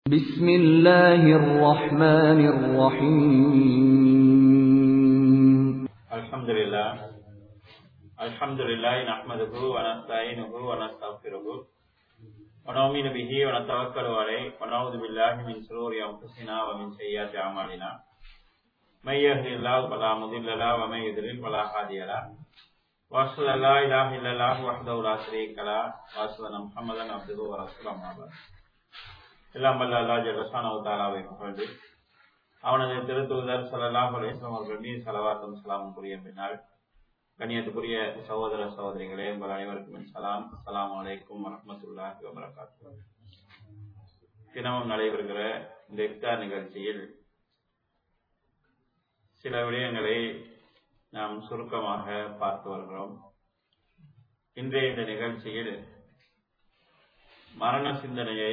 بسم الله الرحمن الرحيم الحمد لله الحمد لله نحمده ونستعينه ونستغفره ونؤمن به ونتوكل عليه ونعوذ بالله من شرور انفسنا ومن سيئات اعمالنا من يهد الله فلا مضل له ومن يضلل فلا هادي له واشهد ان لا اله الا الله وحده لا شريك له واشهد ان محمدا عبده ورسوله اما بعد எல்லாம் வல்ல அல்லா ஜல்லசானவு தாலாவை புகழ்ந்து அவனது திருத்தூதர் சல்லாஹ் அலிஸ்லாம் அவர்கள் மீது சலவாத்தும் சலாமும் புரிய பின்னால் கண்ணியத்துக்குரிய சகோதர சகோதரிகளே உங்கள் அனைவருக்கும் என் சலாம் அஸ்லாம் வலைக்கும் வரமத்துல்லாஹி வபரகாத்து தினமும் நடைபெறுகிற இந்த இஃப்தார் நிகழ்ச்சியில் சில விடயங்களை நாம் சுருக்கமாக பார்த்து வருகிறோம் இன்றைய இந்த நிகழ்ச்சியில் மரண சிந்தனையை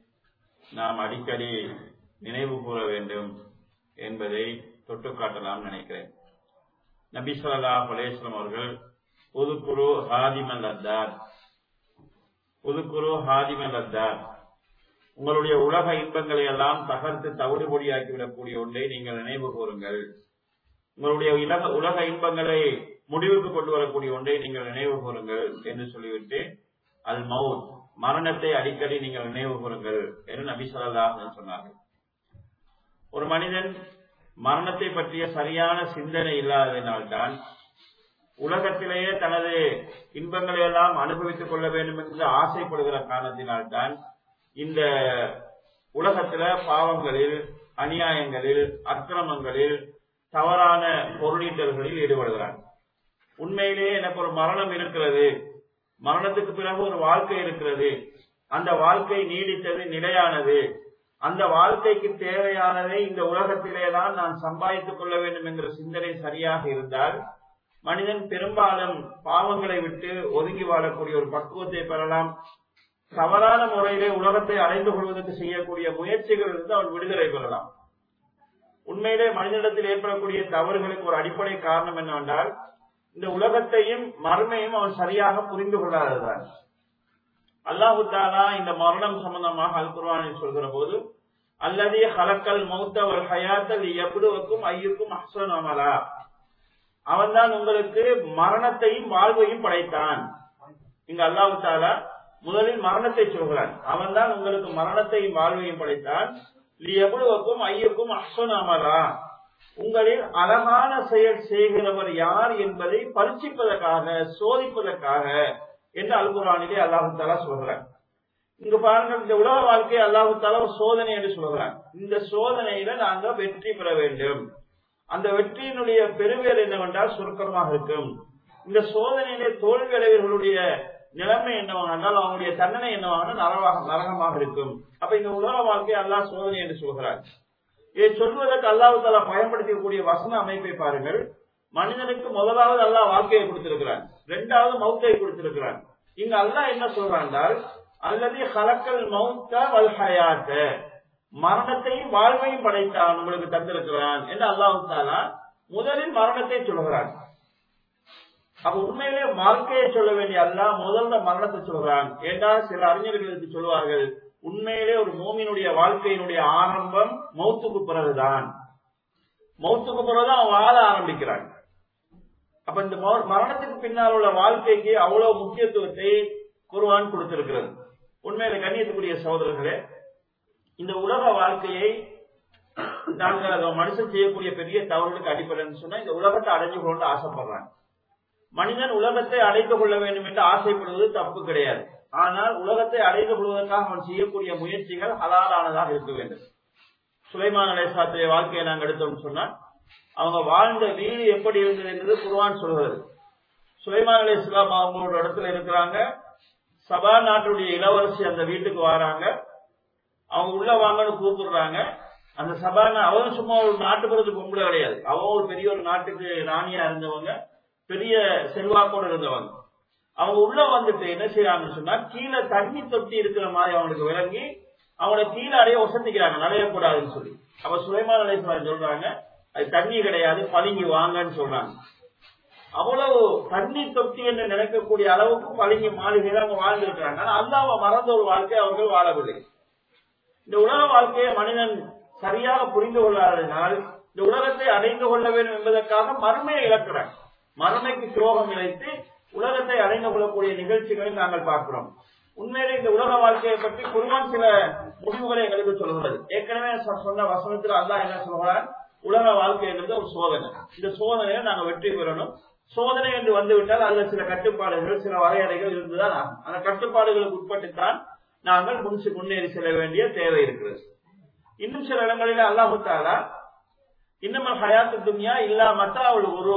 நாம் அடிக்கடி நினைவு கூற வேண்டும் என்பதை தொட்டு காட்டலாம் நினைக்கிறேன் நபி சொல்லா பலேஸ்லம் அவர்கள் புதுக்குரு ஹாதிமல் அத்தார் புதுக்குரு ஹாதிமல் அத்தார் உங்களுடைய உலக இன்பங்களை எல்லாம் தகர்த்து தவிடுபொடியாக்கி விடக்கூடிய ஒன்றை நீங்கள் நினைவு கூறுங்கள் உங்களுடைய உலக உலக இன்பங்களை முடிவுக்கு கொண்டு வரக்கூடிய ஒன்றை நீங்கள் நினைவு கூறுங்கள் என்று சொல்லிவிட்டு அல் மவுத் மரணத்தை அடிக்கடி நீங்கள் நினைவு கூறுங்கள் என்று நபி சொல்லா சொன்னார்கள் ஒரு மனிதன் மரணத்தை பற்றிய சரியான சிந்தனை இல்லாததினால்தான் உலகத்திலேயே தனது இன்பங்களை எல்லாம் அனுபவித்துக் கொள்ள வேண்டும் என்று ஆசைப்படுகிற காரணத்தினால்தான் இந்த உலகத்தில பாவங்களில் அநியாயங்களில் அக்கிரமங்களில் தவறான பொருளீட்டல்களில் ஈடுபடுகிறான் உண்மையிலேயே எனக்கு ஒரு மரணம் இருக்கிறது மரணத்துக்கு பிறகு ஒரு வாழ்க்கை இருக்கிறது அந்த வாழ்க்கை நீடித்தது நிலையானது அந்த வாழ்க்கைக்கு தேவையானதை இந்த உலகத்திலே தான் நான் சம்பாதித்துக் கொள்ள வேண்டும் என்கிற சிந்தனை சரியாக இருந்தால் மனிதன் பெரும்பாலும் பாவங்களை விட்டு ஒதுங்கி வாழக்கூடிய ஒரு பக்குவத்தை பெறலாம் தவறான முறையிலே உலகத்தை அடைந்து கொள்வதற்கு செய்யக்கூடிய முயற்சிகள் இருந்து அவன் விடுதலை பெறலாம் உண்மையிலே மனிதனிடத்தில் ஏற்படக்கூடிய தவறுகளுக்கு ஒரு அடிப்படை காரணம் என்னவென்றால் இந்த உலகத்தையும் மறுமையும் அவன் சரியாக புரிந்து கொள்ளாததான் அல்லாஹு தாலா இந்த மரணம் சம்பந்தமாக அல் குர்வானில் சொல்கிற போது அல்லதே ஹலக்கல் மௌத்த ஒரு ஹயாத்தல் எவ்வளவுக்கும் ஐயுக்கும் அஹ்சன் அமலா அவன் தான் உங்களுக்கு மரணத்தையும் வாழ்வையும் படைத்தான் இங்க அல்லாஹு தாலா முதலில் மரணத்தை சொல்கிறான் அவன் தான் உங்களுக்கு மரணத்தையும் வாழ்வையும் படைத்தான் எவ்வளவுக்கும் ஐயுக்கும் அஹ்சன் அமலா உங்களில் அழகான செயல் செய்கிறவர் யார் என்பதை பரீட்சிப்பதற்காக சோதிப்பதற்காக என்று அல்குரானிலே அல்லாஹு தாலா சொல்கிறார் இங்க பாருங்க இந்த உலக வாழ்க்கையை அல்லாஹு தாலா ஒரு சோதனை என்று சொல்கிறார் இந்த சோதனையில நாங்க வெற்றி பெற வேண்டும் அந்த வெற்றியினுடைய பெருவேர் என்னவென்றால் சுருக்கமாக இருக்கும் இந்த சோதனையிலே தோல்வி அடைவர்களுடைய நிலைமை என்னவானால் அவங்களுடைய தண்டனை என்னவாக நரவாக நரகமாக இருக்கும் அப்ப இந்த உலக வாழ்க்கையை அல்லாஹ் சோதனை என்று சொல்கிறார் இதை சொல்வதற்கு அல்லாஹு தாலா பயன்படுத்தக்கூடிய வசன அமைப்பை பாருங்கள் மனிதனுக்கு முதலாவது அல்லாஹ் வாழ்க்கையை கொடுத்திருக்கிறான் இரண்டாவது மௌத்தை கொடுத்திருக்கிறான் இங்க அல்லாஹ் என்ன சொல்றான் அல்லது ஹலக்கல் மௌத்த வல் ஹயாத்த மரணத்தையும் வாழ்வையும் படைத்தான் உங்களுக்கு தந்திருக்கிறான் என்று அல்லாஹு தாலா முதலில் மரணத்தை சொல்கிறான் அப்ப உண்மையிலே வாழ்க்கையை சொல்ல வேண்டிய அல்லாஹ் முதல்ல மரணத்தை சொல்கிறான் ஏன்னா சில அறிஞர்களுக்கு சொல்வார்கள் உண்மையிலே ஒரு மோமினுடைய வாழ்க்கையினுடைய ஆரம்பம் மௌத்துக்கு பிறகுதான் மௌத்துக்கு பிறகுதான் அவன் வாழ ஆரம்பிக்கிறான் அப்ப இந்த மரணத்துக்கு பின்னால் உள்ள வாழ்க்கைக்கு அவ்வளவு முக்கியத்துவத்தை குருவான் கொடுத்திருக்கிறது உண்மையில கண்ணியத்துக்குரிய சகோதரர்களே இந்த உலக வாழ்க்கையை நாங்கள் மனுஷன் செய்யக்கூடிய பெரிய தவறுகளுக்கு அடிப்படைன்னு சொன்னா இந்த உலகத்தை அடைஞ்சு கொண்டு ஆசைப்படுறாங்க மனிதன் உலகத்தை அடைந்து கொள்ள வேண்டும் என்று ஆசைப்படுவது தப்பு கிடையாது ஆனால் உலகத்தை அடைந்து கொள்வதற்காக அவன் செய்யக்கூடிய முயற்சிகள் ஹலாலானதாக இருக்க வேண்டும் சுலைமான் அலேசாத்திரிய வாழ்க்கையை நாங்கள் எடுத்தோம் சொன்னா அவங்க வாழ்ந்த வீடு எப்படி இருந்தது என்பது குர்வான் சொல்கிறது சுலைமான் அலி இஸ்லாம் அவங்களோட இடத்துல இருக்கிறாங்க சபா நாட்டுடைய இளவரசி அந்த வீட்டுக்கு வராங்க அவங்க உள்ள வாங்கன்னு கூப்பிடுறாங்க அந்த சபா அவன் சும்மா ஒரு நாட்டுப்புறத்து பொம்பளை கிடையாது அவன் ஒரு பெரிய ஒரு நாட்டுக்கு ராணியா இருந்தவங்க பெரிய செல்வாக்கோடு இருந்தவங்க அவங்க உள்ள வந்துட்டு என்ன செய்யறாங்கன்னு சொன்னா கீழே தண்ணி தொட்டி இருக்கிற மாதிரி அவங்களுக்கு விளங்கி அவங்கள கீழே அடைய ஒசத்திக்கிறாங்க நடையக்கூடாதுன்னு சொல்லி அப்ப சுலைமான் அலேஸ்வரன் சொல்றாங்க அது தண்ணி கிடையாது பதுங்கி வாங்கன்னு சொல்றாங்க அவ்வளவு தண்ணி தொட்டி என்று நினைக்கக்கூடிய அளவுக்கு பதுங்கி மாளிகையில அவங்க வாழ்ந்திருக்கிறாங்க ஆனா அல்லாம மறந்த ஒரு வாழ்க்கை அவர்கள் வாழவில்லை இந்த உலக வாழ்க்கையை மனிதன் சரியாக புரிந்து கொள்ளாததினால் இந்த உலகத்தை அடைந்து கொள்ள வேண்டும் என்பதற்காக மறுமையை இழக்கிறான் மறுமைக்கு துரோகம் இழைத்து உலகத்தை அடைந்து கொள்ளக்கூடிய நிகழ்ச்சிகளை நாங்கள் பார்க்கிறோம் உண்மையிலே இந்த உலக வாழ்க்கையை பற்றி குருவான் சில முடிவுகளை எங்களுக்கு சொல்கிறது ஏற்கனவே சொ- சொன்ன வசனத்தில் அல்லாஹ் என்ன சொல்கிறார் உலக வாழ்க்கை என்பது ஒரு சோதனை இந்த சோதனையை நாங்கள் வெற்றி பெறணும் சோதனை என்று வந்துவிட்டால் அதுல சில கட்டுப்பாடுகள் சில வரையறைகள் இருந்துதான் ஆகும் அந்த கட்டுப்பாடுகளுக்கு உட்பட்டுத்தான் நாங்கள் முன்சு முன்னேறி செல்ல வேண்டிய தேவை இருக்கிறது இன்னும் சில இடங்களில் அல்லாஹு தாலா இன்னும் ஹயாத்து துன்யா இல்லா மத்தாவுள் ஒரு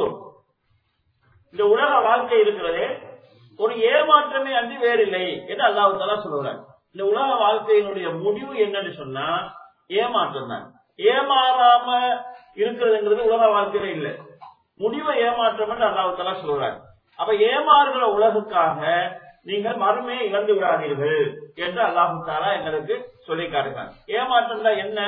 இந்த உலக வாழ்க்கை இருக்கிறதே ஒரு ஏமாற்றமே அன்றி வேறில்லை என்று அல்லாஹு தாலா சொல்லுகிறார் இந்த உலக வாழ்க்கையினுடைய முடிவு என்னன்னு சொன்னா ஏமாற்றம் தான் ஏமாறாம இருக்கிறதுங்கிறது உலக வாழ்க்கையில இல்லை முடிவை ஏமாற்றம் என்று அல்லாஹு தாலா சொல்கிறார் அப்ப ஏமாறுகிற உலகுக்காக நீங்கள் மறுமையை இழந்து விடாதீர்கள் என்று அல்லாஹு தாலா எங்களுக்கு சொல்லி காட்டுகிறார் ஏமாற்றம் தான் என்ன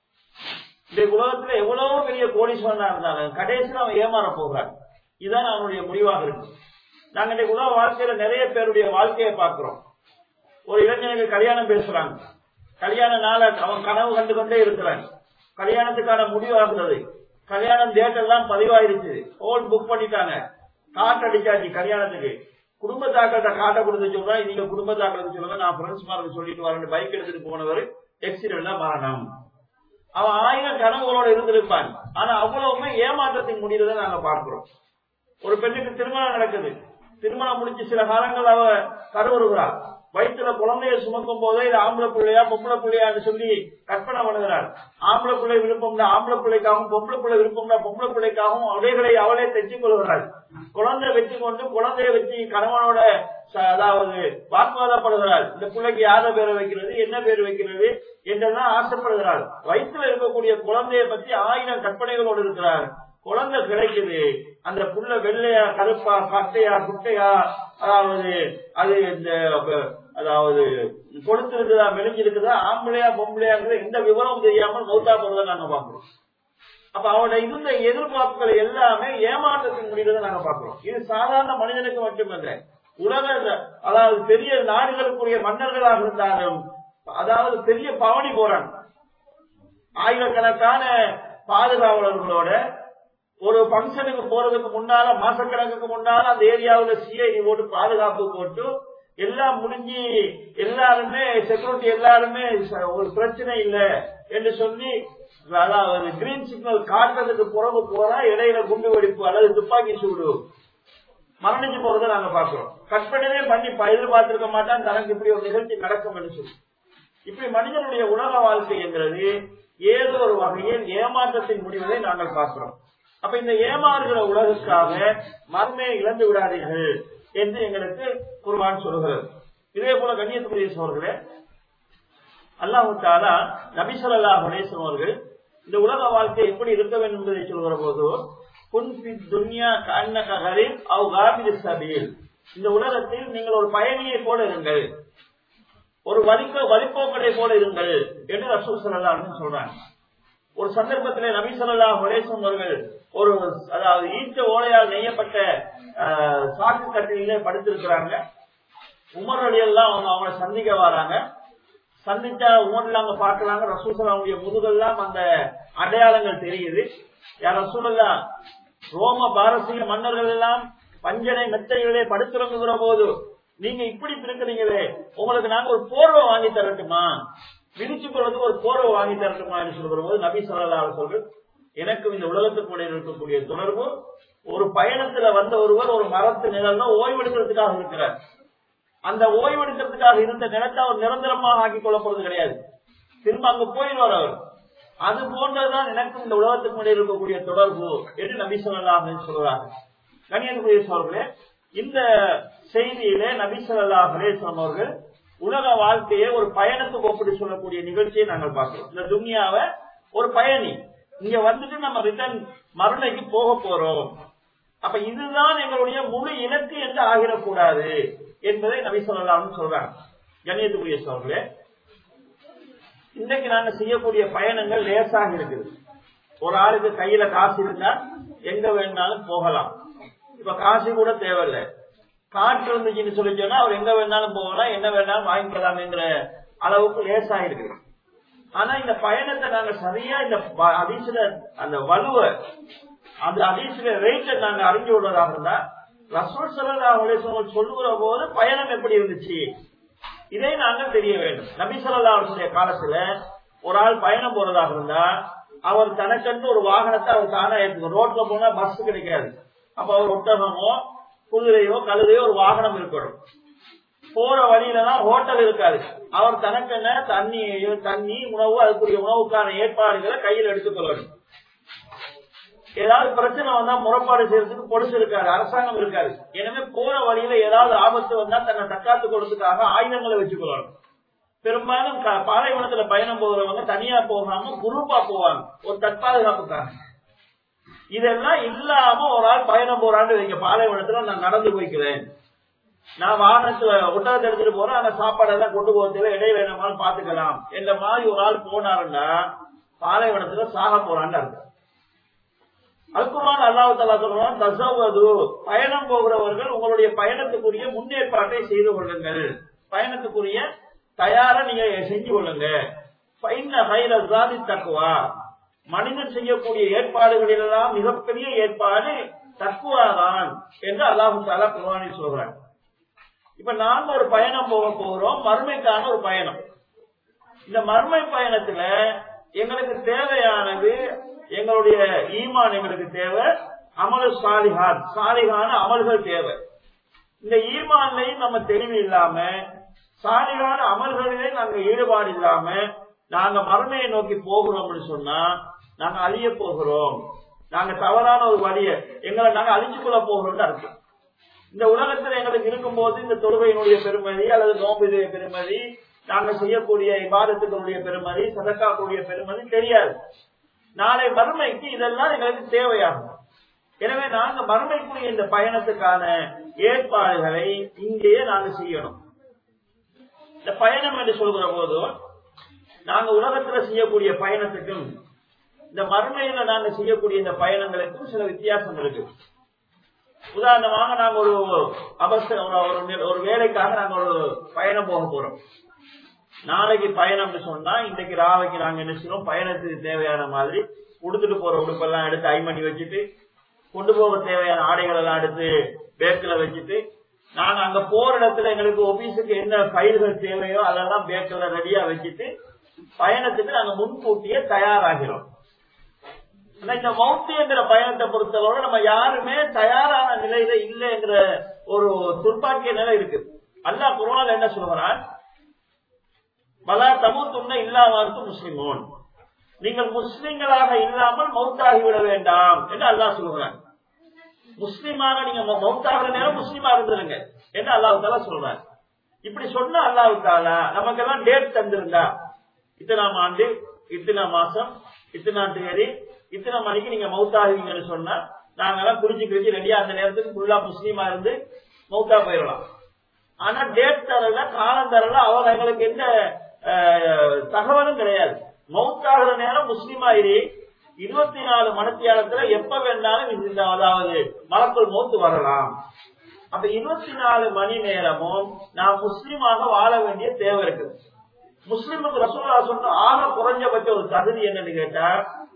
இந்த உலகத்துல எவ்வளவு பெரிய கோடீஸ்வரனா இருந்தாலும் கடைசியில் அவன் ஏமாற போகிறான் இதுதான் அவனுடைய முடிவாக இருக்கு நாங்க இந்த உலக வாழ்க்கையில நிறைய பேருடைய வாழ்க்கையை பார்க்கிறோம் ஒரு இளைஞனுக்கு கல்யாணம் பேசுறாங்க கல்யாண நாள அவன் கனவு கண்டு கொண்டே இருக்கிறான் கல்யாணத்துக்கான முடிவாகிறது கல்யாணம் டேட் எல்லாம் பதிவாயிருச்சு ஹோல் புக் பண்ணிட்டாங்க காட்டு அடிச்சாச்சு கல்யாணத்துக்கு குடும்பத்தாக்கள்கிட்ட காட்ட கொடுத்து சொல்றேன் நீங்க குடும்பத்தாக்களுக்கு சொல்லுங்க நான் ஃப்ரெண்ட்ஸ் மாருக்கு சொல்லிட்டு வரேன் பைக் எடுத்துட்டு போனவர் எக்ஸிடென்ட்ல மரணம் அவன் ஆயிரம் கனவுகளோட இருந்திருப்பான் ஆனா அவ்வளவுமே ஏமாற்றத்தின் முடிவுதை நாங்க பார்க்கிறோம் ஒரு பெண்ணுக்கு திருமணம் நடக்குது திருமணம் முடிச்சு சில காலங்கள் அவ கருவுறுகிறாள் வயிற்றுல குழந்தைய சுமக்கும் போதே இது ஆம்பளை பிள்ளையா பொம்பளை பிள்ளையான்னு சொல்லி கற்பனை பண்ணுகிறார் ஆம்பளை பிள்ளை விருப்பம்னா ஆம்பளை பிள்ளைக்காகவும் பொம்பளை பிள்ளை விருப்பம்னா பொம்பளை பிள்ளைக்காகவும் அவைகளை அவளே தைச்சுக் கொள்கிறாள் குழந்தை வச்சு கொண்டு குழந்தைய வச்சு கணவனோட ச- அதாவது வாக்குவாதப்படுகிறாள் இந்த பிள்ளைக்கு யார பேரை வைக்கிறது என்ன பேர் வைக்கிறது என்றெல்லாம் ஆசைப்படுகிறாள் வயிற்றுல இருக்கக்கூடிய குழந்தைய பத்தி ஆயிரம் கற்பனைகளோடு இருக்கிறார் குழந்தை கிடைக்குது அந்த புள்ள வெள்ளையா கருப்பா பட்டையா குட்டையா அதாவது அது இந்த அஹ், அதாவது கொடுத்திருக்குதா மெலிஞ்சிருக்குதா ஆம்பளையா பொம்பளையாங்கிறது எந்த விவரமும் தெரியாமல் மௌத்தா போறதை நாங்க பாக்குறோம் அப்ப அவனோட இருந்த எதிர்பார்ப்புகள் எல்லாமே ஏமாற்றத்தின் முடிவுகளை நாங்க பார்க்கிறோம் இது சாதாரண மனிதனுக்கு மட்டுமல்ல உலக அதாவது பெரிய நாடுகளுக்குரிய மன்னர்களாக இருந்தாலும் அதாவது பெரிய பவனி போறான் ஆயிரக்கணக்கான பாதுகாவலர்களோட ஒரு ஃபங்க்ஷனுக்கு போறதுக்கு முன்னால மாசக்கணக்குக்கு முன்னால அந்த ஏரியாவுல சிஐடி போட்டு பாதுகாப்பு போட்டு எல்லாம் முடிஞ்சு எல்லாருமே செக்யூரிட்டி எல்லாருமே ச- ஒரு பிரச்சனை இல்லை என்று சொல்லி அதாவது கிரீன் சிக்னல் காட்டுறதுக்கு பிறகு போறா இடையில குண்டு வெடிப்பு அல்லது துப்பாக்கி சூடு மரணிச்சு போறதை நாங்க பாக்குறோம் கற்பனையே பண்ணி ப- எதிர்பார்த்திருக்க மாட்டான் தனக்கு இப்படி ஒரு நிகழ்ச்சி நடக்கும் என்று சொல்லி இப்படி மனிதனுடைய உலக வாழ்க்கை என்கிறது ஏதோ ஒரு வகையில் ஏமாற்றத்தின் முடிவுகளை நாங்கள் பார்க்கிறோம் அப்ப இந்த ஏமாறுகிற உலகுக்காக மர்மையை இழந்து விடாதீர்கள் என்று எங்களுக்கு குர்ஆன் சொல்கிறது இதே போல கண்ணியத்துக்குரிய சோர்களே அல்லாஹு தாலா நபி ஸல்லல்லாஹு அலைஹி வஸல்லம் அவர்கள் இந்த உலக வாழ்க்கை எப்படி இருக்க வேண்டும் என்பதை சொல்கிற போது குன் ஃபி துன்யா கஅன்னக கரீப் அவ் காபிர் சபீல் இந்த உலகத்தில் நீங்கள் ஒரு பயணியை போல இருங்கள் ஒரு வலிக்க வழிப்போக்கடை போல இருங்கள் என்று ரசூல் ஸல்லல்லாஹு அலைஹி வஸல்லம் சொல்றாங்க ஒரு சந்தர்ப்பத்திலே நபி ஸல்லல்லாஹு அலைஹி வஸல்லம் அவர்கள் ஒரு அதாவது ஈச்ச ஓலையால் நெய்யப்பட்ட ஆஹ், சாக்கு கட்டிலே படுத்திருக்கிறாங்க உமர் அலி எல்லாம் அவங்க அவங்கள சந்திக்க வராங்க சந்திச்சா உமர்ல அவங்க பார்க்கறாங்க ரசூசலாவுடைய முதுகெல்லாம் அந்த அடையாளங்கள் தெரியுது யார் ரசூலல்லா ரோம பாரசீக மன்னர்கள் எல்லாம் பஞ்சனை மெத்தைகளிலே படுத்துறங்குகிற போது நீங்க இப்படி இருக்கிறீங்களே உங்களுக்கு நாங்க ஒரு போர்வை வாங்கி தரட்டுமா விரிச்சு கொள்றதுக்கு ஒரு போர்வை வாங்கி தரட்டுமா என்று சொல்கிற போது நபி சொல்லா சொல்கள் எனக்கும் இந்த உலகத்துக்குள்ள இருக்கக்கூடிய தொடர்பு ஒரு பயணத்துல வந்த ஒருவர் ஒரு மரத்து நிழல்ல ஓய்வெடுக்கிறதுக்காக இருக்கிறார் அந்த ஓய்வெடுக்கிறதுக்காக இருந்த நிலத்தை அவர் நிரந்தரமாக ஆக்கிக் கொள்ளப்படுவது கிடையாது திரும்ப அங்க போயிடுவார் அவர் அது போன்றதுதான் எனக்கும் இந்த உலகத்துக்கு முன்னாடி இருக்கக்கூடிய தொடர்பு என்று நபி சொல்லாஹ் சொல்றாங்க கணியத்துக்குரிய சோழர்களே இந்த செய்தியிலே நபி சொல்லாஹ் அலேஸ்வரம் அவர்கள் உலக வாழ்க்கையை ஒரு பயணத்துக்கு ஒப்பிட்டு சொல்லக்கூடிய நிகழ்ச்சியை நாங்கள் பார்க்கிறோம் இந்த துன்யாவை ஒரு பயணி இங்க வந்துட்டு நம்ம ரிட்டர்ன் மறுமைக்கு போக போறோம் அப்ப இதுதான் எங்களுடைய முழு இலக்கு என்று ஆகிடக்கூடாது என்பதை நபி சொல்லலாம்னு சொல்றாங்க கண்ணியத்துக்குரிய சோழர்களே இன்னைக்கு நாங்க செய்யக்கூடிய பயணங்கள் லேசாக இருக்குது ஒரு ஆளுக்கு கையில காசு இருந்தா எங்க வேணாலும் போகலாம் இப்ப காசு கூட தேவையில்லை காற்று இருந்துச்சுன்னு சொல்லி சொன்னா அவர் எங்க வேணாலும் போகலாம் என்ன வேணாலும் வாங்கிக்கலாம்ங்கிற அளவுக்கு லேசாக இருக்குது ஆனா இந்த பயணத்தை நாங்க சரியா இந்த அதிசல அந்த வலுவ அந்த அதிசல வெயிட்ட நாங்க அறிஞ்சு விடுறதாக இருந்தா ரசூல் சல்லா சொல்லுகிற போது பயணம் எப்படி இருந்துச்சு இதை நாங்கள் தெரிய வேண்டும் நபி சொல்லா அவருடைய காலத்துல ஒரு ஆள் பயணம் போறதாக இருந்தா அவர் தனக்கென்று ஒரு வாகனத்தை அவர் தானே எடுத்துக்கணும் ரோட்ல போனா பஸ் கிடைக்காது அப்ப அவர் ஒட்டகமோ குதிரையோ கழுதையோ ஒரு வாகனம் இருக்கணும் போற வழியில தான் ஹோட்டல் இருக்காது அவர் தனக்கென்ன தண்ணி தண்ணி உணவு அதுக்குரிய உணவுக்கான ஏற்பாடுகளை கையில் எடுத்துக்கொள்ளணும் ஏதாவது பிரச்சனை வந்தா முறைப்பாடு செய்யறதுக்கு பொடுசு இருக்காது அரசாங்கம் இருக்காது எனவே போற வழியில ஏதாவது ஆபத்து வந்தா தன்னை தக்காத்து கொடுறதுக்காக ஆயுதங்களை வச்சுக்கொள்ளணும் பெரும்பாலும் பாலைவனத்துல பயணம் போகிறவங்க தனியா போகாம குரூப்பா போவாங்க ஒரு தற்பாதுகாப்புக்காக இதெல்லாம் இல்லாம ஒரு ஆள் பயணம் போறான்னு வைங்க பாலைவனத்துல நான் நடந்து போய்க்கிறேன் நான் வாகனத்துல ஒட்டகத்தை எடுத்துட்டு போறேன் அந்த சாப்பாடு எல்லாம் கொண்டு போகிறதுல இடையில என்னமாலும் பாத்துக்கலாம் இந்த மாதிரி ஒரு ஆள் போனாருன்னா பாலைவனத்துல சாக போறான்னு அர்த்தம் அல்குமான் அல்லாஹ் தலா சொல்றான் தசவது பயணம் போகிறவர்கள் உங்களுடைய பயணத்துக்குரிய முன்னேற்பாட்டை செய்து கொள்ளுங்கள் பயணத்துக்குரிய தயாரா நீங்க செஞ்சு கொள்ளுங்க தக்குவா மனிதன் செய்யக்கூடிய ஏற்பாடுகளில் எல்லாம் மிகப்பெரிய ஏற்பாடு தக்குவாதான் என்று அல்லாஹு தாலா குர்வானில் சொல்றாங்க இப்ப நாம ஒரு பயணம் போக போகிறோம் மறுமைக்கான ஒரு பயணம் இந்த மறுமை பயணத்துல எங்களுக்கு தேவையானது எங்களுடைய ஈமான் எங்களுக்கு தேவை அமல் சாலிஹான் சாலிகான அமல்கள் தேவை இந்த ஈமான்லையும் நம்ம தெளிவு இல்லாம சாலிகான அமல்களிலே நாங்க ஈடுபாடு இல்லாம நாங்க மறுமையை நோக்கி போகிறோம்னு சொன்னா நாங்க அழிய போகிறோம் நாங்க தவறான ஒரு வழிய எங்களை நாங்க அழிச்சு கொள்ள போகிறோம்னு அர்த்தம் இந்த உலகத்துல எங்களுக்கு இருக்கும் போது இந்த தொழுகையினுடைய பெருமதி அல்லது நோம்பினுடைய பெருமதி நாங்க செய்யக்கூடிய இபாதத்துக்களுடைய பெருமதி சதக்காக்கூடிய பெருமதி தெரியாது நாளை மறுமைக்கு இதெல்லாம் எங்களுக்கு தேவையாகும் எனவே நாங்க மறுமைக்குரிய இந்த பயணத்துக்கான ஏற்பாடுகளை இங்கேயே நாங்க செய்யணும் இந்த பயணம் என்று சொல்கிற போது நாங்க உலகத்துல செய்யக்கூடிய பயணத்துக்கும் இந்த மறுமையில நாங்க செய்யக்கூடிய இந்த பயணங்களுக்கும் சில வித்தியாசம் இருக்கு உதாரணமாக நாங்க ஒரு அவசர ஒரு வேலைக்காக நாங்க ஒரு பயணம் போக போறோம் நாளைக்கு பயணம்னு சொன்னா இன்றைக்கு ராவைக்கு நாங்க என்ன செய்யறோம் பயணத்துக்கு தேவையான மாதிரி உடுத்துட்டு போற உடுப்பெல்லாம் எடுத்து ஐமணி வச்சுட்டு கொண்டு போக தேவையான ஆடைகள் எல்லாம் எடுத்து பேக்கில வச்சுட்டு நாங்க அங்க போற இடத்துல எங்களுக்கு ஆபீஸுக்கு என்ன ஃபைல்கள் தேவையோ அதெல்லாம் பேக்கில் ரெடியா வச்சுட்டு பயணத்துக்கு நாங்க முன்கூட்டியே தயாராகிறோம் இந்த மௌத்தி என்கிற பயணத்தை பொறுத்தவரை நம்ம யாருமே தயாரான நிலையில இல்லைங்கிற ஒரு துர்ப்பாக்கிய நிலை இருக்கு அல்லா குரான் என்ன சொல்லுவான் பலா தமுத்துண்ண இல்லாமற்கு முஸ்லிமோன் நீங்கள் முஸ்லிம்களாக இல்லாமல் மௌத்தாகி விட வேண்டாம் என்று அல்லாஹ் சொல்லுகிறான் முஸ்லிமாக நீங்க மௌத்தாகிற நேரம் முஸ்லிமா இருந்துருங்க என்று அல்லாஹு தாலா சொல்றாங்க இப்படி சொன்ன அல்லாஹு தாலா நமக்கு எல்லாம் டேட் தந்திருந்தா இத்தனாம் ஆண்டு இத்தனை மாசம் இத்தனாம் தேதி இத்தனை மணிக்கு நீங்க மௌத்தாகுவீங்கன்னு சொன்னா நாங்க எல்லாம் குறிச்சு குறிச்சு ரெடியா அந்த நேரத்துக்கு ஃபுல்லா முஸ்லீமா இருந்து மௌத்தா போயிடலாம் ஆனா டேட் தரல காலம் தரல அவங்க எங்களுக்கு எந்த தகவலும் கிடையாது மௌத்தாகிற நேரம் முஸ்லீமா இரு இருபத்தி நாலு மணித்தியாலத்துல எப்ப வேண்டாலும் இந்த அதாவது மலக்குள் மௌத்து வரலாம் அப்ப இருபத்தி நாலு மணி நேரமும் நான் முஸ்லீமாக வாழ வேண்டிய தேவை இருக்குது முஸ்லிமுக்கு ரசூல்லா சொன்ன ஆக குறைஞ்சபட்ச ஒரு தகுதி என்னன்னு கேட்டா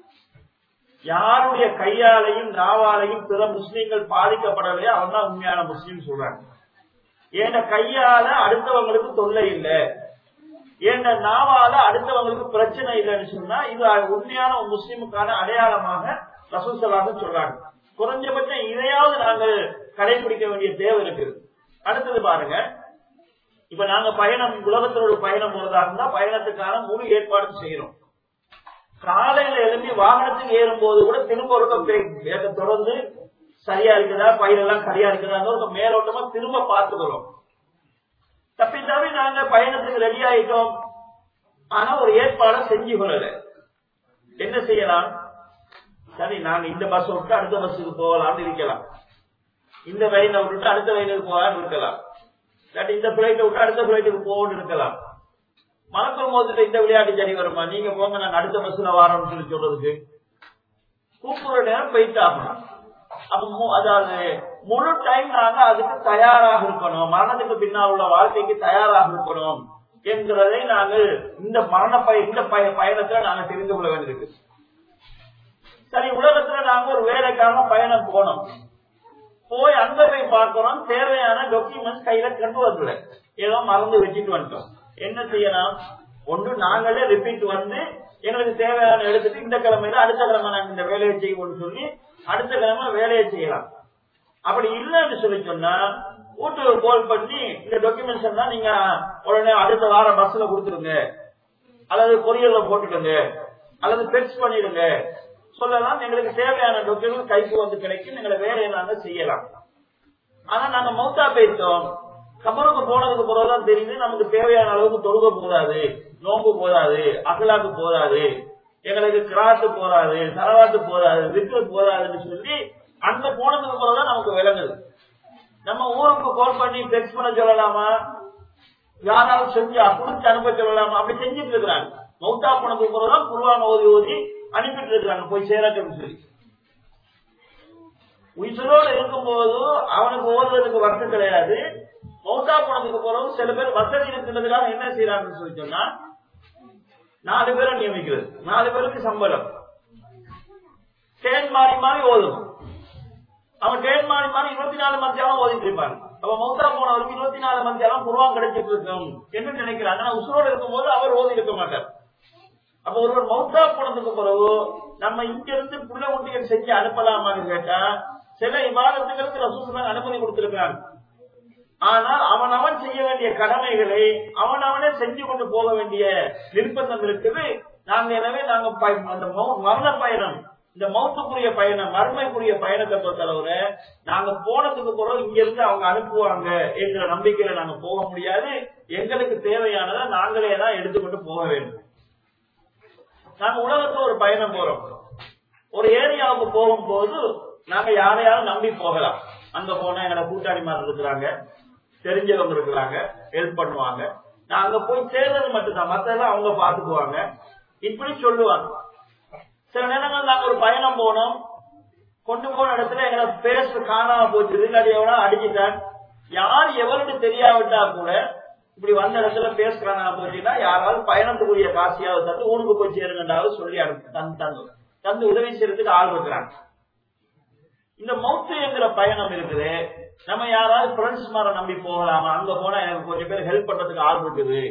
யாருடைய கையாலையும் நாவாலையும் பிற முஸ்லீம்கள் பாதிக்கப்படலையோ அவன் தான் உண்மையான முஸ்லீம் சொல்றாங்க ஏண்ட கையால அடுத்தவங்களுக்கு தொல்லை இல்லை ஏண்ட நாவால அடுத்தவங்களுக்கு பிரச்சனை இல்லைன்னு சொன்னா இது உண்மையான ஒரு முஸ்லீமுக்கான அடையாளமாக ரசூல் சலாக சொல்றாங்க குறைஞ்சபட்சம் இதையாவது நாங்கள் கடைபிடிக்க வேண்டிய தேவை இருக்குது அடுத்தது பாருங்க இப்ப நாங்க பயணம் உலகத்தோட பயணம் போறதா இருந்தா பயணத்துக்கான முழு ஏற்பாடு செய்யறோம் காலையில எழுப்பி வாகனத்துக்கு ஏறும் போது கூட திரும்ப ஒரு தொடர்ந்து சரியா இருக்குதா பயிரெல்லாம் சரியா இருக்குதா ஒரு மேலோட்டமா திரும்ப பார்த்துக்கிறோம் தப்பி தவிர நாங்க பயணத்துக்கு ரெடி ஆயிட்டோம் ஆனா ஒரு ஏற்பாடை செஞ்சு கொள்ளல என்ன செய்யலாம் சரி நாங்க இந்த பஸ் விட்டு அடுத்த பஸ்ஸுக்கு போகலாம்னு இருக்கலாம் இந்த வயலை விட்டுட்டு அடுத்த வயலுக்கு போகலாம்னு இருக்கலாம் இல்லாட்டி இந்த பிளைட்டை விட்டு அடுத்த பிளைட்டுக்கு போகணும்னு இருக்கலாம் மலக்கம் போதுட்டு இந்த விளையாட்டு சரி வருமா நீங்க போங்க நாங்க அடுத்த பஸ்ல வரோம்னு சொல்லி சொல்றதுக்கு கூப்பிடுற நேரம் போயிட்டு ஆகணும் அப்ப அதாவது முழு டைம் நாங்க அதுக்கு தயாராக இருக்கணும் மரணத்துக்கு பின்னால் உள்ள வாழ்க்கைக்கு தயாராக இருக்கணும் என்கிறதை நாங்கள் இந்த மரண பய இந்த பய பயணத்துல நாங்க தெரிந்து கொள்ள வேண்டியிருக்கு சரி உலகத்துல நாங்க ஒரு வேலைக்காக பயணம் போனோம் போய் அங்க போய் பார்க்கிறோம் தேவையான டாக்குமெண்ட்ஸ் கையில கொண்டு வரல ஏதோ மறந்து வச்சுட்டு வந்துட்டோம் என்ன செய்யலாம் ஒன்று நாங்களே ரிப்பீட் வந்து எங்களுக்கு தேவையான எடுத்துட்டு இந்த கிழமையில அடுத்த கிழமை நாங்க இந்த வேலையை செய்வோம்னு சொல்லி அடுத்த கிழமை வேலையை செய்யலாம் அப்படி இல்லைன்னு சொல்லி சொன்னா வீட்டுக்கு கால் பண்ணி இந்த டாக்குமெண்ட்ஸ் எல்லாம் நீங்க உடனே அடுத்த வாரம் பஸ்ல கொடுத்துருங்க அல்லது கொரியர்ல போட்டுடுங்க அல்லது பெக்ஸ் பண்ணிடுங்க சொல்லலாம் எங்களுக்கு தேவையான டாக்குமெண்ட் கைக்கு வந்து கிடைக்கும் எங்களை வேலையை நாங்க செய்யலாம் ஆனா நாங்க மௌத்தா போயிட்டோம் கபருக்கு போனதுக்கு பிறகுதான் தெரியுது நமக்கு தேவையான அளவுக்கு தொழுக போதாது நோம்பு போதாது அகலாக்கு போதாது எங்களுக்கு கிராத்து போதாது சரவாத்து போதாது வித்து போதாதுன்னு சொல்லி அங்க போனதுக்கு பிறகுதான் நமக்கு விளங்குது நம்ம ஊருக்கு கால் பண்ணி டெக்ஸ்ட் பண்ண சொல்லலாமா யாராவது செஞ்சா கொடுத்து அனுப்ப சொல்லலாமா அப்படி செஞ்சுட்டு இருக்கிறாங்க மௌத்தா போனதுக்கு பிறகுதான் குருவான ஓதி ஓதி அனுப்பிட்டு இருக்கிறாங்க போய் சேரட்டும்னு சொல்லி உயிரோடு இருக்கும்போது அவனுக்கு ஓதுறதுக்கு வசதி கிடையாது மௌத்தா போனதுக்கு பிறகு சில பேர் வசதி இருக்கிறதுக்காக என்ன செய்யறாங்கன்னு சொல்லி சொன்னா நாலு பேரை நியமிக்கிறது நாலு பேருக்கு சம்பளம் தேன் மாறி மாறி ஓதும் அவன் தேன் மாறி மாறி இருபத்தி நாலு மத்தியாலம் ஓதிட்டு இருப்பாங்க அப்ப மௌத்தா போனவருக்கு இருபத்தி நாலு மத்தியாலம் குருவான் கிடைச்சிட்டு இருக்கும் என்று நினைக்கிறாங்க ஆனா உசுரோடு இருக்கும்போது அவர் ஓதி இருக்க மாட்டார் அப்ப ஒருவர் மௌத்தா போனதுக்கு பிறகு நம்ம இங்க இருந்து புள்ள குட்டிகள் செஞ்சு அனுப்பலாமான்னு கேட்டா சில விவாதத்துகளுக்கு ரசூசன் அனுமதி கொடுத்திருக்கிறாங்க ஆனா அவன் அவன் செய்ய வேண்டிய கடமைகளை அவன் அவனே செஞ்சு கொண்டு போக வேண்டிய நிர்பந்தம் இருக்குது நாங்க எனவே நாங்க பய- அந்த மௌ- மரண பயணம் இந்த மௌத்துக்குரிய பயணம் மறுமைக்குரிய பயணத்தை பொறுத்தளவுல நாங்க போனதுக்கு பிறகு இங்க இருந்து அவங்க அனுப்புவாங்க என்ற நம்பிக்கையில நாங்க போக முடியாது எங்களுக்கு தேவையானதை நாங்களே தான் எடுத்துக்கொண்டு போக வேண்டும் நாங்க உலகத்துல ஒரு பயணம் போறோம் ஒரு ஏரியாவுக்கு போகும்போது நாங்க யாரையாவது நம்பி போகலாம் அங்க போனா எங்களை கூட்டாளிமார் இருக்கிறாங்க தெரிஞ்சவங்க இருக்கிறாங்க ஹெல்ப் பண்ணுவாங்க நான் அங்க போய் சேர்றது மட்டும்தான் மத்ததெல்லாம் அவங்க பாத்துக்குவாங்க இப்படி சொல்லுவாங்க சில நேரங்கள் நாங்க ஒரு பயணம் போனோம் கொண்டு போன இடத்துல எங்களை பேச காணாம போச்சு இல்லாட்டி எவனா அடிச்சுட்டான் யார் எவருக்கு தெரியாவிட்டா கூட இப்படி வந்த இடத்துல பேசுறாங்க போச்சுன்னா யாராவது பயணத்துக்குரிய காசியாவது தந்து ஊருக்கு போய் சேருங்கன்றாவது சொல்லி அனுப்பு தந்து தந்து தந்து உதவி செய்யறதுக்கு ஆள் இருக்கிறாங்க இந்த மௌத்து என்கிற பயணம் இருக்குது நம்ம யாராவது ஃப்ரெண்ட்ஸ் மார நம்பி போகலாமா அங்க போனா எனக்கு கொஞ்சம் பேர் ஹெல்ப் பண்றதுக்கு ஆள் இருக்குது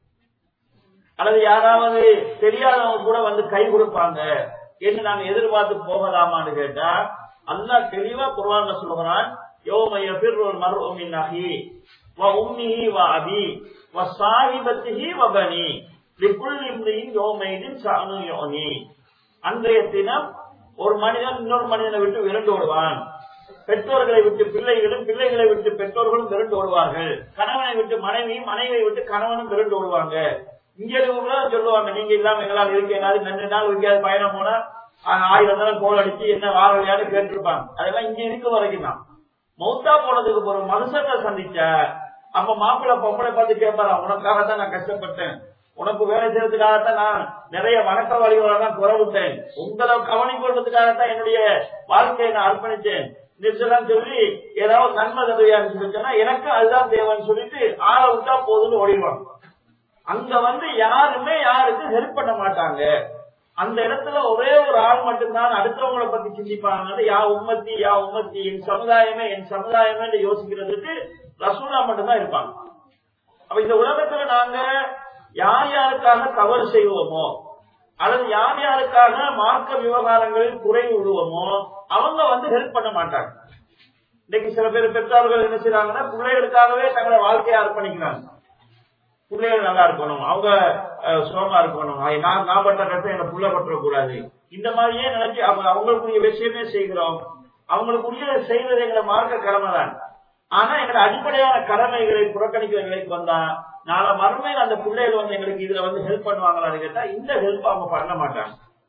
அல்லது யாராவது தெரியாதவங்க கூட வந்து கை கொடுப்பாங்க என்று நாங்க எதிர்பார்த்து போகலாமான்னு கேட்டா அல்லாஹ் தெளிவா குர்ஆன்ல சொல்கிறான் யௌம யஃபிர்ருல் மர்உ மின் அஹி வ உம்மிஹி வ அபி வ ஸாஹிபத்திஹி வ பனி லிக்குல்லி இம்ரியின் யௌமைதின் ஷஅனு யுனி அன்றைய தினம் ஒரு மனிதன் இன்னொரு மனிதனை விட்டு விரண்டு ஓடுவான் பெற்றோர்களை விட்டு பிள்ளைகளும் பிள்ளைகளை விட்டு பெற்றோர்களும் விரண்டு ஓடுவார்கள் கணவனை விட்டு மனைவியும் மனைவியை விட்டு கணவனும் விரண்டு ஓடுவாங்க இங்க இருக்கவங்க சொல்லுவாங்க நீங்க இல்லாம எங்களால் இருக்க ஏதாவது ரெண்டு நாள் எங்கேயாவது பயணம் போனா ஆஹ், ஆயிரம் தடவை கோல் அடிச்சு என்ன வாழையான்னு கேட்டிருப்பாங்க அதெல்லாம் இங்க இருக்க வரைக்கும் தான் மௌத்தா போனதுக்கு ஒரு மனுஷத்தை சந்திச்சா அப்ப மாப்பிள்ளை பொம்பளை பார்த்து கேட்பாரா உனக்காகத்தான் நான் கஷ்டப்பட்டேன் உனக்கு வேலை செய்யறதுக்காகத்தான் நான் நிறைய வணக்க வழிகளை தான் குறவிட்டேன் உங்களை கவனிக்கொள்றதுக்காகத்தான் என்னுடைய வாழ்க்கையை நான் அர்ப்பணிச்சேன் இதெல்லாம் சொல்லி ஏதாவது நன்மை தருவியான்னு சொல்லி சொன்னா எனக்கு அதுதான் தேவைன்னு சொல்லிட்டு ஆளை விட்டா போதும்னு ஓடிடுவாங்க அங்க வந்து யாருமே யாருக்கு ஹெல்ப் பண்ண மாட்டாங்க அந்த இடத்துல ஒரே ஒரு ஆள் மட்டும்தான் அடுத்தவங்களை பத்தி சிந்திப்பாங்க யா உம்மத்தி யா உம்மத்தி என் சமுதாயமே என் சமுதாயமே யோசிக்கிறதுக்கு ரசூலா மட்டும்தான் இருப்பாங்க அப்ப இந்த உலகத்துல நாங்க யார் யாருக்காக தவறு செய்வோமோ அல்லது யார் யாருக்காக மார்க்க விவகாரங்களில் குறை விடுவோமோ அவங்க வந்து ஹெல்ப் பண்ண மாட்டாங்க இன்னைக்கு சில பேர் பெற்றோர்கள் என்ன செய்றாங்கன்னா பிள்ளைகளுக்காகவே தங்களை வாழ்க்கையை அர்ப்பணிக்கிறாங்க பிள்ளைகள் நல்லா இருக்கணும் அவங்க அஹ், சுகமா இருக்கணும் ஐ, நான் நான் பட்ட கஷ்டம் என்ன புள்ள பற்றக்கூடாது இந்த மாதிரியே நினைச்சு அவங்க அவங்களுக்குரிய விஷயமே செய்கிறோம் அவங்களுக்குரிய செய்வது எங்களை மார்க்க கடமை தான் ஆனா எங்களை அடிப்படையான கடமைகளை புறக்கணிக்கிற நிலைக்கு வந்தா நாளை மறுமையில் அந்த பிள்ளைகள் வந்து எங்களுக்கு இதுல வந்து ஹெல்ப் பண்ணுவாங்களான்னு கேட்டா இந்த ஹெல்ப் அவங்க பண்ண மாட்டாங்க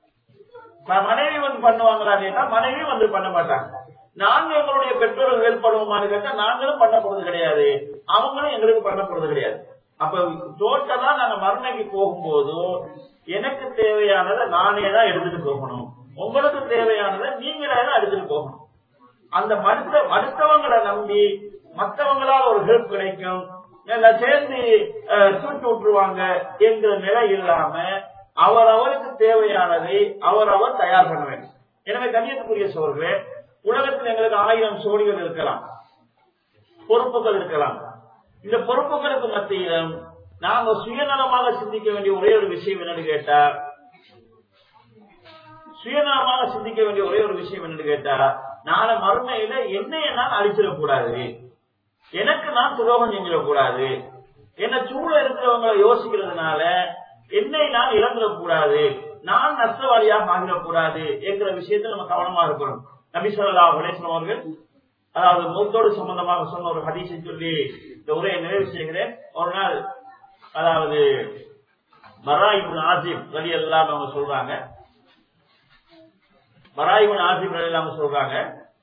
நான் மனைவி வந்து பண்ணுவாங்களான்னு கேட்டா மனைவி வந்து பண்ண மாட்டாங்க நாங்க எங்களுடைய பெற்றோர்கள் ஹெல்ப் பண்ணுவோமான்னு கேட்டா நாங்களும் பண்ண போறது கிடையாது அவங்களும் எங்களுக்கு பண்ண போறது கிடையாது அப்ப டோட்டலா நாங்க மறுமைக்கு போகும்போது எனக்கு தேவையானதை நானே தான் எடுத்துட்டு போகணும் உங்களுக்கு தேவையானதை நீங்களே தான் எடுத்துட்டு போகணும் அந்த மடுத்த அடுத்தவங்களை நம்பி மற்றவங்களால ஒரு ஹெல்ப் கிடைக்கும் எல்லாம் சேர்ந்து அஹ், தூக்கி விட்டுருவாங்க என்கிற நிலை இல்லாம அவரவருக்கு தேவையானதை அவரவர் தயார் பண்ண வேண்டும் எனவே கண்ணியத்துக்குரிய சோர்களே உலகத்தில் எங்களுக்கு ஆயிரம் சோழிகள் இருக்கலாம் பொறுப்புகள் இருக்கலாம் இந்த பொறுப்புகளுக்கு மத்தியிலும் நாங்க சுயநலமாக சிந்திக்க வேண்டிய ஒரே ஒரு விஷயம் என்னன்னு கேட்டா சுயநலமாக சிந்திக்க வேண்டிய ஒரே ஒரு விஷயம் என்னன்னு கேட்டா நாளை மறுமையில என்னைய நான் அழிச்சிடக்கூடாது எனக்கு நான் துரோகம் செஞ்சிடக்கூடாது என்ன சூழ இருக்கிறவங்களை யோசிக்கிறதுனால என்னை நான் இழந்துடக்கூடாது நான் நஷ்டவாளியாக ஆகிடக்கூடாது என்கிற விஷயத்தில் நம்ம கவனமா இருக்கணும் நபி சொல்லா அலேஸ்வரம் அவர்கள் அதாவது மௌத்தோடு சம்பந்தமாக சொன்ன ஒரு ஹதீஸை சொல்லி இந்த உரையை நிறைவு செய்கிறேன் ஒரு நாள் அதாவது மராயிபுன் ஆசிப் வழி எல்லாம் அவங்க சொல்றாங்க மராயிபுன் ஆசிப் வழி எல்லாம் சொல்றாங்க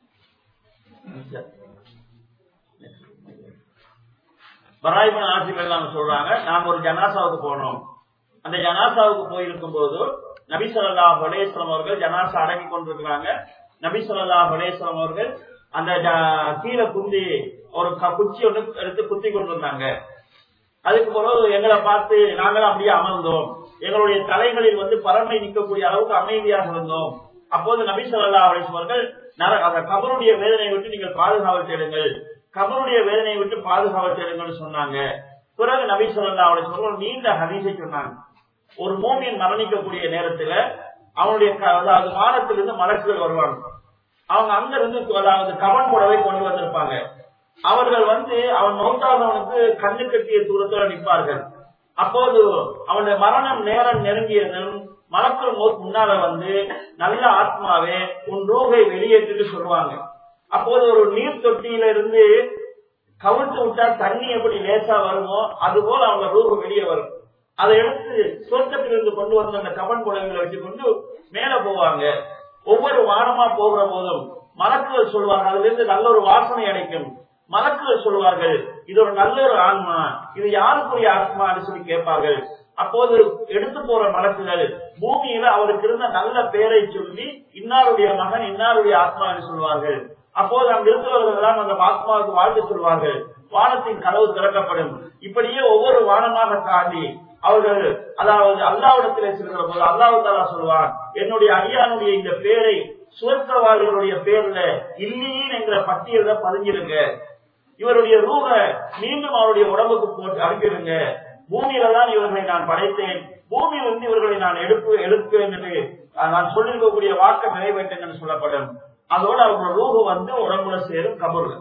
மராயிபுன் ஆசிப் எல்லாம் சொல்றாங்க நாங்க ஒரு ஜனாசாவுக்கு போனோம் அந்த ஜனாசாவுக்கு போயிருக்கும் போது நபி சொல்லா ஹொலேஸ்வரம் அவர்கள் ஜனாசா அடங்கி கொண்டிருக்கிறாங்க நபி சொல்லா ஹொலேஸ்வரம் அவர்கள் அந்த ஜ- கீழே குந்தி ஒரு க- குச்சி ஒண்ணு எடுத்து குத்தி கொண்டிருந்தாங்க அதுக்கு பிறகு எங்களை பார்த்து நாங்களும் அப்படியே அமர்ந்தோம் எங்களுடைய தலைகளில் வந்து பறமை நிற்கக்கூடிய அளவுக்கு அமைதியாக இருந்தோம் அப்போது நபி சொல்லா அவர்கள் நர- அந்த கபருடைய வேதனை விட்டு நீங்கள் பாதுகாவல் தேடுங்கள் கபருடைய வேதனை விட்டு பாதுகாவல் தேடுங்கள்னு சொன்னாங்க பிறகு நபி சொல்லா அவர்கள் ஒரு நீண்ட ஹதீஸை சொன்னாங்க ஒரு மூமியன் மரணிக்கக்கூடிய நேரத்துல அவனுடைய க- அதாவது வானத்திலிருந்து மலக்குகள் வருவாங்க அவங்க அங்க இருந்து அதாவது கவன் புடவை கொண்டு வந்திருப்பாங்க அவர்கள் வந்து அவன் மௌத்தாதவனுக்கு கண்ணு கட்டிய தூரத்துல நிற்பார்கள் அப்போது அவனுடைய மரணம் நேரம் நெருங்கியதும் மலக்கள் மௌத் முன்னால வந்து நல்ல ஆத்மாவே உன் ரூகை வெளியேற்றிட்டு சொல்லுவாங்க அப்போது ஒரு நீர் தொட்டியில இருந்து கவிழ்த்து விட்டா தண்ணி எப்படி லேசா வருமோ அது போல அவங்க ரூபு வெளியே வரும் அதை எடுத்து சொர்க்கத்திலிருந்து கொண்டு வந்த அந்த கவன் புடவைகளை வச்சு கொண்டு மேல போவாங்க ஒவ்வொரு வானமா போகிற போதும் மலக்குகள் சொல்வாங்க அதுல இருந்து நல்ல ஒரு வாசனை அடைக்கும் மலக்குகள் சொல்வார்கள் இது ஒரு நல்ல ஒரு ஆன்மா இது யாருக்குரிய ஆத்மான்னு சொல்லி கேட்பார்கள் அப்போது எடுத்து போற மலக்குகள் பூமியில அவருக்கு இருந்த நல்ல பேரை சொல்லி இன்னாருடைய மகன் இன்னாருடைய ஆத்மா என்று சொல்வார்கள் அப்போது அங்க இருக்கிறவர்கள் எல்லாம் அந்த ஆத்மாவுக்கு வாழ்த்து சொல்வார்கள் வானத்தின் கதவு திறக்கப்படும் இப்படியே ஒவ்வொரு வானமாக தாண்டி அவர்கள் அதாவது அல்லாவிடத்திலே செல்கிற போது அல்லாஹ் தாலா சொல்வான் என்னுடைய அடியானுடைய இந்த பேரை சுவர்க்கவாதிகளுடைய பேர்ல இல்லியின் என்கிற பட்டியல பதிஞ்சிருங்க இவருடைய ரூக மீண்டும் அவருடைய உடம்புக்கு போட்டு அனுப்பிடுங்க பூமியில தான் இவர்களை நான் படைத்தேன் பூமியிலிருந்து இவர்களை நான் எடுப்பு எடுப்பேன் என்று அஹ், நான் சொல்லிருக்கக்கூடிய வாக்கு நிறைவேற்றேன் என்று சொல்லப்படும் அதோட அவங்களோட ரூஹு வந்து உடம்புல சேரும் கபூர்ல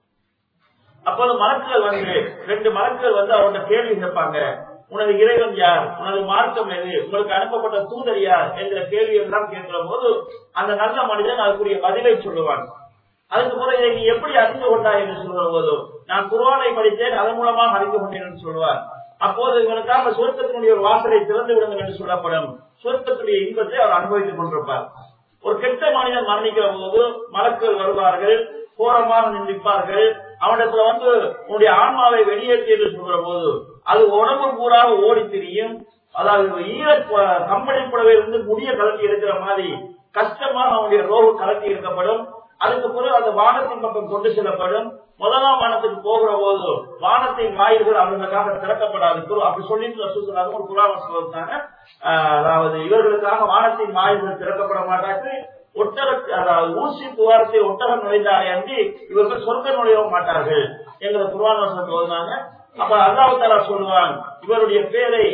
அப்போது மலக்குகள் வந்து ரெண்டு மலக்குகள் வந்து அவர்கிட்ட கேள்வி கேட்பாங்க உனது இறைவன் யார் உனது மார்க்கம் எது உங்களுக்கு அனுப்பப்பட்ட தூதர் யார் என்கிற கேள்வி எல்லாம் கேட்கிற போது அந்த நல்ல மனிதன் அதுக்குரிய பதிலை சொல்லுவான் அதுக்கு பிறகு இதை நீ எப்படி அறிந்து கொண்டாய் என்று சொல்கிற போது நான் குர்ஆனை படித்தேன் அதன் மூலமாக அறிந்து கொண்டேன் என்று சொல்வார் அப்போது இவனுக்காக சுருக்கத்தினுடைய ஒரு வாசலை திறந்து விடுங்கள் என்று சொல்லப்படும் சுருக்கத்துடைய இன்பத்தை அவர் அனுபவித்துக் கொண்டிருப்பார் ஒரு கெட்ட மனிதன் மரணிக்கிற போது மலக்குகள் வருவார்கள் கோரமாக நின்றிப்பார்கள் அவனிடத்துல வந்து உன்னுடைய ஆன்மாவை வெளியேற்றி என்று சொல்கிற போது அது உடம்பு பூராக ஓடி திரியும் அதாவது ஈர ப- கம்பளி புடவை இருந்து முடிய கலட்டி இருக்கிற மாதிரி கஷ்டமாக அவனுடைய ரோகு கலட்டி இருக்கப்படும் அதுக்கு பிறகு அந்த வானத்தின் பக்கம் கொண்டு செல்லப்படும் முதலாம் வானத்துக்கு போகிற போது வானத்தின் வாயில்கள் அவர்களுக்காக திறக்கப்படாது குரு- அப்படி சொல்லிட்டு ரசூலுல்லாஹி ஒரு குரான் சொல்லிட்டாங்க அதாவது இவர்களுக்காக வானத்தின் வாயில்கள் திறக்கப்பட மாட்டாது ஒட்டக அதாவது ஊசி துவாரத்தை ஒட்டகம் நுழைந்தாரே அன்றி இவர்கள் சொர்க்க நுழையவும் மாட்டார்கள் எங்களை குர்ஆன் வசனத்தில் ஓதுனாங்க அப்ப அல்லாஹ் தாலா சொல்லுவான் இவருடைய பேரை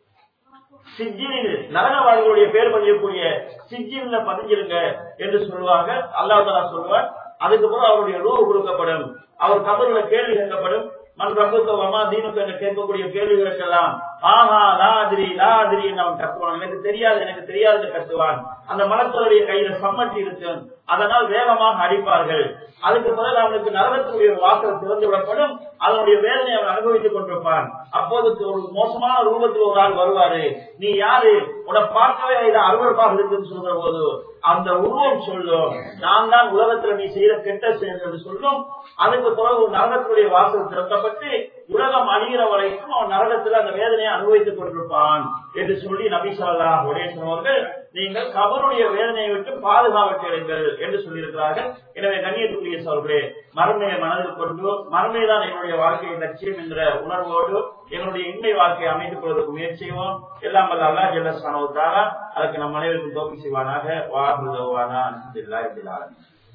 சிஜினில் நரகவாதிகளுடைய பேர் பதியக்கூடிய சிஜின்ல பதிஞ்சிருங்க என்று சொல்லுவாங்க அல்லாஹ் தாலா சொல்லுவார் அதுக்கு பிறகு அவருடைய ரூ கொடுக்கப்படும் அவர் கபர்ல கேள்வி கேட்கப்படும் மண் ரப்புக்கு வமா தீனுக்கு என்று கேட்கக்கூடிய கேள்விகளுக்கெல்லாம் ஆஹா லாதிரி லாதிரி என்று அவன் கத்துவான் எனக்கு தெரியாது எனக்கு தெரியாது என்று கத்துவான் அந்த மலத்தருடைய கையில சம்மட்டி இருக்கும் அதனால் வேகமாக அடிப்பார்கள் அதுக்கு பிறகு அவனுக்கு நரகத்தினுடைய ஒரு வாசல் திறந்து விடப்படும் அதனுடைய வேதனை அவன் அனுபவித்துக் கொண்டிருப்பான் அப்போது ஒரு மோசமான ரூபத்தில் ஒரு ஆள் வருவாரு நீ யாரு உன்னை பார்க்கவே இது அருவருப்பாக இருக்குன்னு சொல்ற போது அந்த உருவம் சொல்லும் நான் தான் உலகத்துல நீ செய்யற கெட்ட செயல் என்று சொல்லும் அதுக்கு பிறகு ஒரு நரகத்தினுடைய வாசல் திறக்கப்பட்டு உலகம் அழிகிற வரைக்கும் அவன் நரகத்தில் அந்த வேதனையை அனுபவித்துக் கொண்டிருப்பான் என்று சொல்லி நபி சொல்லா உடேசன் அவர்கள் நீங்கள் கபருடைய வேதனையை விட்டு பாதுகாவற்றீர்கள் என்று சொல்லியிருக்கிறார்கள் எனவே கண்ணியத்துக்குரிய சோர்களே மறுமையை மனதில் கொண்டு மறுமைதான் எங்களுடைய வாழ்க்கையின் லட்சியம் என்ற உணர்வோடு எங்களுடைய இன்மை வாழ்க்கையை அமைத்துக் கொள்வதற்கு முயற்சி செய்வோம் எல்லாம் வல்ல அல்லா ஜெல்லஸ்தானவுக்காக அதுக்கு நம் அனைவருக்கும் தோப்பி செய்வானாக வாழ்வானா அலமதுல்லா